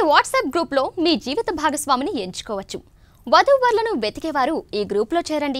WhatsApp గ్రూప్లో మీ జీవిత భాగస్వామిని ఎంచుకోవచ్చు వధూవరులను వెతికేవారు ఈ గ్రూప్లో చేరండి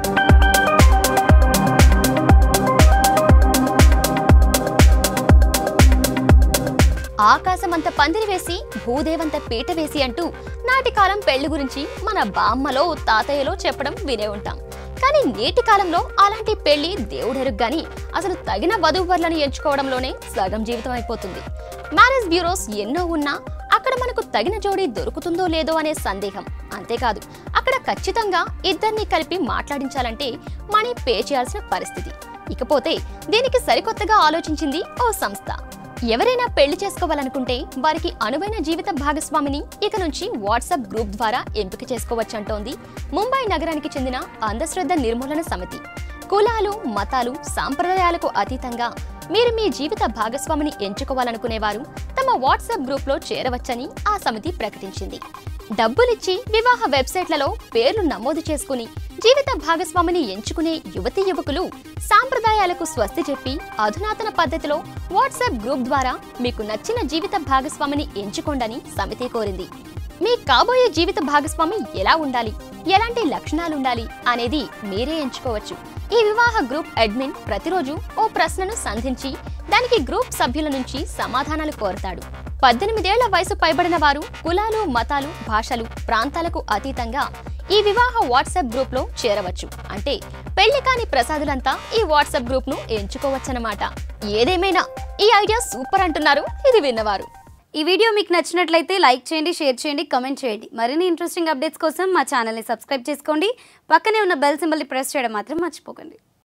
ఆకాశమంత పందిరి వేసి భూదేవంత పీట వేసి అంటూ నాటి కాలం పెళ్లి గురించి మన బామ్మలో తాతయ్యలో చెప్పడం వినే ఉంటాం కానీ నేటి కాలంలో అలాంటి పెళ్లి దేవుడెరుగు గాని అసలు తగిన వధూవరులను ఎంచుకోవడంలోనే సగం జీవితం అయిపోతుంది మ్యారేజ్ బ్యూరోస్ ఎన్నో ఉన్నా అక్కడ మనకు తగిన జోడీ దొరుకుతుందో లేదో అనే సందేహం అంతేకాదు అక్కడ ఖచ్చితంగా ఇద్దరిని కలిపి మాట్లాడించాలంటే మనీ పే చేయాల్సిన పరిస్థితి ఇకపోతే దీనికి సరికొత్తగా ఆలోచించింది ఓ సంస్థ ఎవరైనా పెళ్లి చేసుకోవాలనుకుంటే వారికి అనువైన జీవిత భాగస్వామిని ఇక నుంచి వాట్సాప్ గ్రూప్ ద్వారా ఎంపిక చేసుకోవచ్చంటోంది ముంబై నగరానికి చెందిన అంధశ్రద్ధ నిర్మూలన సమితి కులాలు మతాలు సాంప్రదాయాలకు అతీతంగా మీరు మీ జీవిత భాగస్వామిని ఎంచుకోవాలనుకునేవారు తమ వాట్సాప్ గ్రూప్లో చేరవచ్చని ఆ సమితి ప్రకటించింది డబ్బులిచ్చి వివాహ వెబ్సైట్లలో పేర్లు నమోదు చేసుకుని జీవిత భాగస్వామిని ఎంచుకునే యువతి యువకులు సాంప్రదాయాలకు స్వస్తి చెప్పి అధునాతన పద్ధతిలో వాట్సాప్ గ్రూప్ ద్వారా మీకు నచ్చిన జీవిత భాగస్వామిని ఎంచుకోండని సమితి కోరింది మీ కాబోయే జీవిత భాగస్వామి ఎలా ఉండాలి ఎలాంటి లక్షణాలు ఉండాలి అనేది మీరే ఎంచుకోవచ్చు ఈ వివాహ గ్రూప్ అడ్మిన్ ప్రతిరోజు ఓ ప్రశ్నను సంధించి దానికి గ్రూప్ సభ్యుల నుంచి సమాధానాలు కోరతాడు పద్దెనిమిదేళ్ల వయసు పైబడిన వారు కులాలు మతాలు భాషలు ప్రాంతాలకు అతీతంగా ఈ వివాహ వాట్సాప్ గ్రూప్ లో చేరవచ్చు అంటే పెళ్లి కాని ప్రసాదులంతా ఈ వాట్సాప్ గ్రూప్ ను ఎంచుకోవచ్చనమాట ఏదేమైనా ఈ ఐడియా సూపర్ అంటున్నారు ఇది విన్నవారు ఈ వీడియో మీకు నచ్చినట్లయితే లైక్ చేయండి షేర్ చేయండి కమెంట్ చేయండి మరిన్ని ఇంట్రెస్టింగ్ అప్డేట్స్ కోసం మా ఛానల్ని సబ్స్క్రైబ్ చేసుకోండి పక్కనే ఉన్న బెల్ సింబల్ని ప్రెస్ చేయడం మాత్రం మర్చిపోకండి